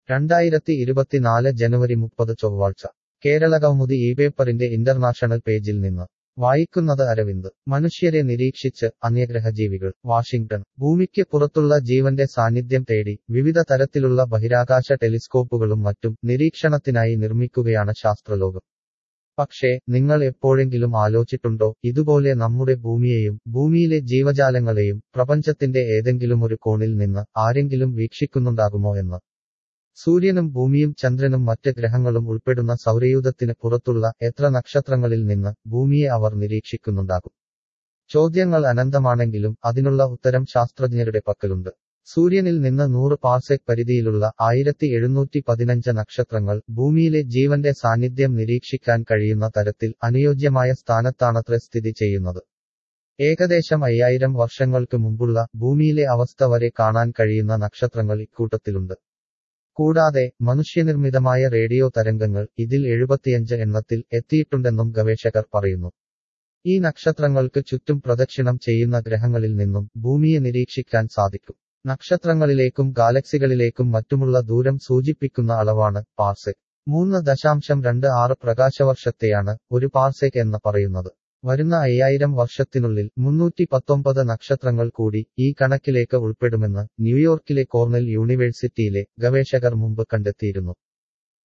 രണ്ടായിരത്തി ഇരുപത്തിനാല് ജനുവരി മുപ്പത് ചൊവ്വാഴ്ച കേരള കൗമുദി ഈ പേപ്പറിന്റെ ഇന്റർനാഷണൽ പേജിൽ നിന്ന് വായിക്കുന്നത് അരവിന്ദ് മനുഷ്യരെ നിരീക്ഷിച്ച് അന്യഗ്രഹജീവികൾ വാഷിംഗ്ടൺ ഭൂമിക്ക് പുറത്തുള്ള ജീവന്റെ സാന്നിധ്യം തേടി വിവിധ തരത്തിലുള്ള ബഹിരാകാശ ടെലിസ്കോപ്പുകളും മറ്റും നിരീക്ഷണത്തിനായി നിർമ്മിക്കുകയാണ് ശാസ്ത്രലോകം പക്ഷേ നിങ്ങൾ എപ്പോഴെങ്കിലും ആലോചിച്ചിട്ടുണ്ടോ ഇതുപോലെ നമ്മുടെ ഭൂമിയെയും ഭൂമിയിലെ ജീവജാലങ്ങളെയും പ്രപഞ്ചത്തിന്റെ ഏതെങ്കിലും ഒരു കോണിൽ നിന്ന് ആരെങ്കിലും വീക്ഷിക്കുന്നുണ്ടാകുമോ എന്ന് സൂര്യനും ഭൂമിയും ചന്ദ്രനും മറ്റ് ഗ്രഹങ്ങളും ഉൾപ്പെടുന്ന സൗരയൂഥത്തിന് പുറത്തുള്ള എത്ര നക്ഷത്രങ്ങളിൽ നിന്ന് ഭൂമിയെ അവർ നിരീക്ഷിക്കുന്നുണ്ടാകും ചോദ്യങ്ങൾ അനന്തമാണെങ്കിലും അതിനുള്ള ഉത്തരം ശാസ്ത്രജ്ഞരുടെ പക്കലുണ്ട് സൂര്യനിൽ നിന്ന് നൂറ് പാർസെക് പരിധിയിലുള്ള ആയിരത്തി എഴുന്നൂറ്റി പതിനഞ്ച് നക്ഷത്രങ്ങൾ ഭൂമിയിലെ ജീവന്റെ സാന്നിധ്യം നിരീക്ഷിക്കാൻ കഴിയുന്ന തരത്തിൽ അനുയോജ്യമായ സ്ഥാനത്താണത്ര സ്ഥിതി ചെയ്യുന്നത് ഏകദേശം അയ്യായിരം വർഷങ്ങൾക്ക് മുമ്പുള്ള ഭൂമിയിലെ അവസ്ഥ വരെ കാണാൻ കഴിയുന്ന നക്ഷത്രങ്ങൾ ഇക്കൂട്ടത്തിലുണ്ട് കൂടാതെ മനുഷ്യനിർമ്മിതമായ റേഡിയോ തരംഗങ്ങൾ ഇതിൽ എഴുപത്തിയഞ്ച് എണ്ണത്തിൽ എത്തിയിട്ടുണ്ടെന്നും ഗവേഷകർ പറയുന്നു ഈ നക്ഷത്രങ്ങൾക്ക് ചുറ്റും പ്രദക്ഷിണം ചെയ്യുന്ന ഗ്രഹങ്ങളിൽ നിന്നും ഭൂമിയെ നിരീക്ഷിക്കാൻ സാധിക്കും നക്ഷത്രങ്ങളിലേക്കും ഗാലക്സികളിലേക്കും മറ്റുമുള്ള ദൂരം സൂചിപ്പിക്കുന്ന അളവാണ് പാർസെക് മൂന്ന് ദശാംശം രണ്ട് ആറ് പ്രകാശവർഷത്തെയാണ് ഒരു പാർസെക് എന്ന് പറയുന്നത് വരുന്ന അയ്യായിരം വർഷത്തിനുള്ളിൽ മുന്നൂറ്റി പത്തൊമ്പത് നക്ഷത്രങ്ങൾ കൂടി ഈ കണക്കിലേക്ക് ഉൾപ്പെടുമെന്ന് ന്യൂയോർക്കിലെ കോർണൽ യൂണിവേഴ്സിറ്റിയിലെ ഗവേഷകർ മുമ്പ് കണ്ടെത്തിയിരുന്നു